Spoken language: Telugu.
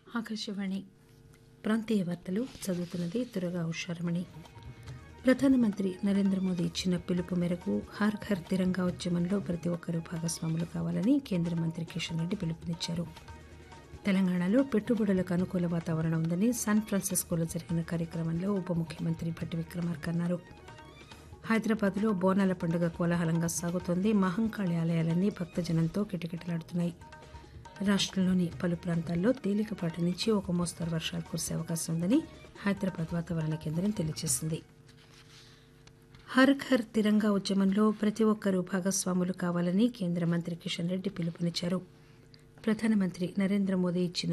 ఆకాశవాణి ప్రాంతీయ వార్తలు చదువుతున్నది తురగా ఉషారమణి ప్రధానమంత్రి నరేంద్ర మోదీ ఇచ్చిన పిలుపు మేరకు హర్ ఘర్ తిరంగా ఉద్యమంలో ప్రతి ఒక్కరూ భాగస్వాములు కావాలని కేంద్ర మంత్రి కిషన్ రెడ్డి పిలుపునిచ్చారు తెలంగాణలో పెట్టుబడులకు అనుకూల వాతావరణం ఉందని శాన్ ఫ్రాన్సిస్కోలో జరిగిన కార్యక్రమంలో ఉప ముఖ్యమంత్రి భట్టి విక్రమార్క అన్నారు హైదరాబాద్లో బోనాల పండుగ కోలాహలంగా సాగుతోంది మహంకాళి ఆలయాలన్నీ భక్తజనంతో కిటకిటలాడుతున్నాయి రాష్టంలోని పలు ప్రాంతాల్లో తేలికపాటి నుంచి ఒక మోస్తరు వర్షాలు కురిసే అవకాశం ఉందని హైదరాబాద్ వాతావరణ కేంద్రం తెలియజేసింది హర్ ఘర్ తిరంగా ఉద్యమంలో ప్రతి ఒక్కరూ భాగస్వాములు కావాలని కేంద్ర మంత్రి కిషన్ రెడ్డి పిలుపునిచ్చారు ప్రధానమంత్రి నరేంద్ర మోదీ ఇచ్చిన